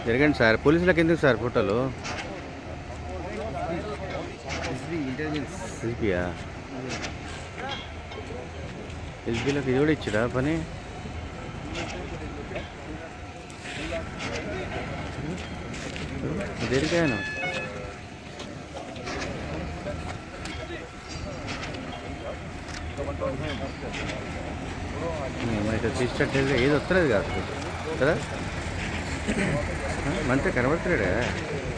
జరగండి సార్ పోలీసులకు ఎందుకు సార్ ఫోటోలు ఎస్బీ ఇంటెలిజెన్స్ ఎల్పియా ఎల్పీలకు ఇది కూడా ఇచ్చిరా పని దేనికైనా మరి తీసినట్టు ఏది వస్తలేదు కాదు కదా మంచిగా కనబడుతున్నాడు కదా